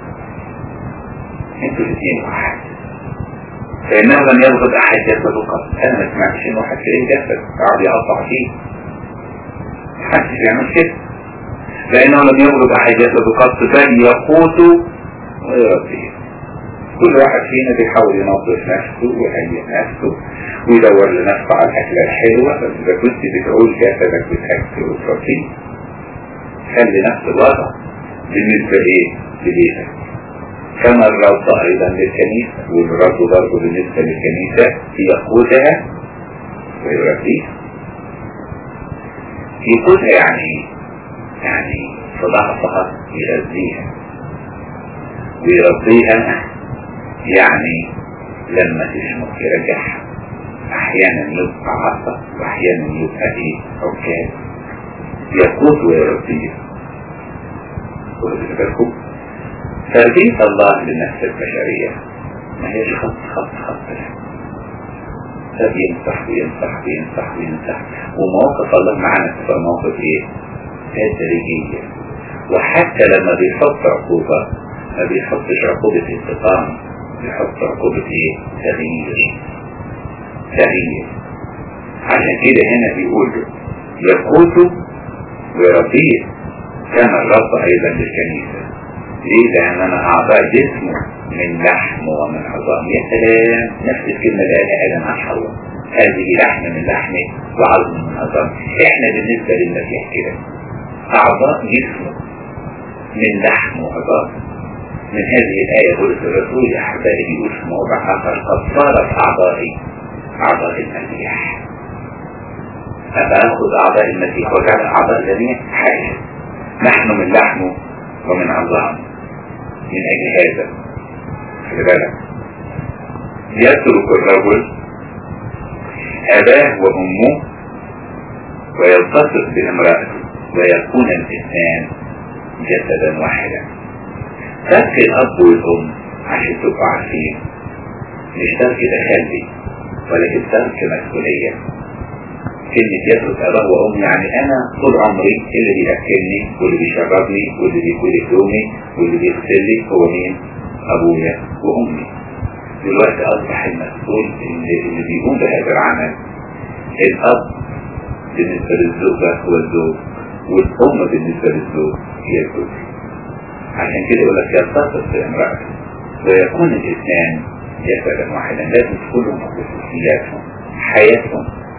انتوا الاثنين واحد فانه لم يرغب احد جسده قط انا ما سمعتش ان واحد فيهم جسد قاعد يقطع فيه محدش بيعمل كده لانه لم يرغب احد جسده قط بل يقوت ويربيه كل واحد فينا بيحاول ينظف نفسه ويهيئ نفسه ويدور لنفسه على الأكلة الحلوة بس إذا كنت بتعول جسدك بتأكل وتربيه خلي نفس الوضع بالنسبة لإيه؟ لبيتك كما الرب أيضا للكنيسة والرب برضه بالنسبة للكنيسة يقودها ويربيها يقودها يعني يعني في ضعفها يغذيها ويربيها يعني لما تشمك يرجعها احيانا يبقى عصا واحيانا يبقى ايه عكاز يقود ويربيه بالكم تربية الله للنفس البشرية ما هيش خط خط خط ده بينصح وينصح وينصح وينصح ومواقف الله معانا تبقى مواقف ايه؟ تدريجية وحتى لما بيحط عقوبة ما بيحطش عقوبة انتقام بيحط عقوبة ايه؟ تغيير تغيير عشان كده هنا بيقول يقوت ويربيه كما الرب ايضا للكنيسة ليه؟ لان انا اعضاء جسمه من لحم ومن عظام يا سلام نفس الكلمة اللي قالها ادم عن حواء هذه لحم من لحمه وعظم من عظام احنا بالنسبة للمسيح كده اعضاء جسمه من لحم وعظام من هذه الآية قلت الرسول يا أحبائي بيقول في موضع آخر قد صارت أعضائي أعضاء المسيح أفأخذ أعضاء المسيح وجعل أعضاء الجميع حاجة نحن من لحمه ومن عظام من أجل هذا خلي بالك يترك الرجل أباه وأمه ويلتصق بامرأته ويكون الاثنان جسدا واحدا ترك الأب والأم عشان تبقوا عارفين مش ترك تخلي ولكن ترك مسؤولية كلمة يترك أباه وأم يعني أنا طول عمري اللي بيأكلني واللي بيشربني واللي بيكون هدومي واللي بيغسل لي هو مين؟ أبويا وأمي دلوقتي أصبح المسؤول اللي, اللي بيقوم بهذا العمل الأب بالنسبة للزوجة هو الزوج والأم بالنسبة للزوج هي الزوج عشان كده يقول لك يلتصق بامرأته ويكون الاثنان جسدا واحدا لازم تكونوا خصوصياتهم حياتهم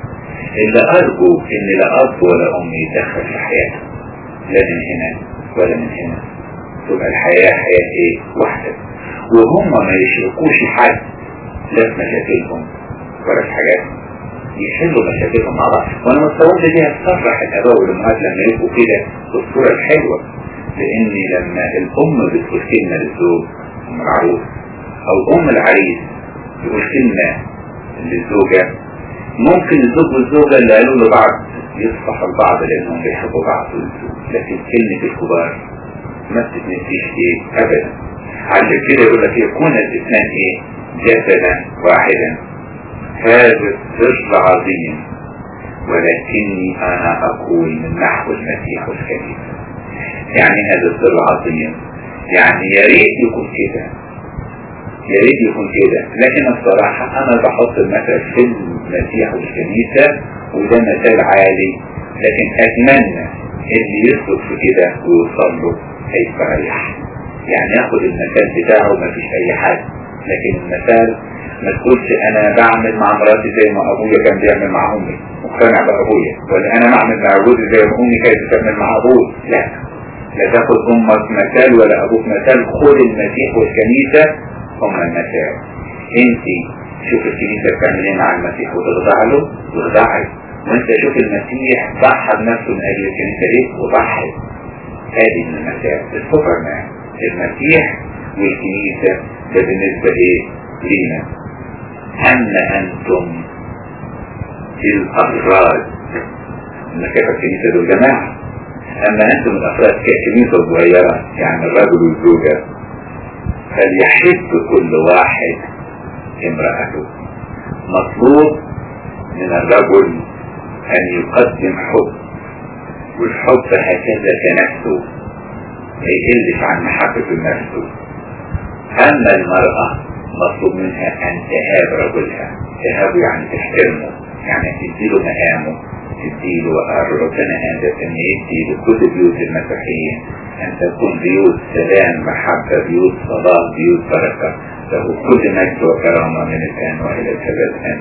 اللي أرجو إن لا أب ولا أم يتدخل في حياته لا من هنا ولا من هنا تبقى الحياة حياة إيه واحدة وهم ما يشركوش حد لا في مشاكلهم ولا في حاجات يحلوا مشاكلهم مع بعض وانا متصور دي هتفرح الاباء والامهات لما يبقوا كده بالصوره الحلوه لان لما الام بتقول كلمه للزوج ام العروس او ام العريس تقول كلمه للزوجه ممكن الزوج والزوجه اللي قالوا لبعض يصفحوا لبعض لانهم بيحبوا بعض لكن كلمه الكبار ما بتتنسيش ايه ابدا عشان كده يقول لك يكون الاثنان ايه جسدا واحدا هذا السر عظيم ولكني انا اقول من نحو المسيح الكريم يعني هذا السر عظيم يعني يا ريت يكون كده يا ريت يكون كده لكن الصراحة انا بحط المثل في المسيح والكنيسة وده مثال عالي لكن اتمنى اللي يسلك في كده ويوصل له هيستريح يعني ياخد المثال بتاعه ما فيش اي حاجة لكن المثال ما تقولش انا بعمل مع مراتي زي ما ابويا كان بيعمل مع امي مقتنع بابويا ولا انا بعمل مع جوزي زي ما امي كانت بتعمل مع ابوي لا لا تاخد امك مثال ولا ابوك مثال خد المسيح والكنيسة هم المثال انت شوف الكنيسة بتعمل ايه مع المسيح وتخضع له واخضعي وانت شوف المسيح ضحى بنفسه من اجل الكنيسة ليه وضحي هذه من المثال السوبرمان المسيح والكنيسة ده بالنسبة ايه لينا أما أنتم الأفراد المكافة الكنيسة دول جماعة أما أنتم الأفراد ككنيسة صغيرة يعني الرجل والزوجة فليحب كل واحد امرأته مطلوب من الرجل أن يقدم حب والحب هكذا كنفسه ما يقلش عن محبة نفسه أما المرأة مطلوب منها أن تهاب رجلها تهابه يعني تحترمه يعني تديله مقامه تديله ربنا هذا أن يدي لكل بيوت المسيحيين أن تكون بيوت سلام محبة بيوت صلاة بيوت بركة له كل مجد وكرامة من الآن وإلى الأبد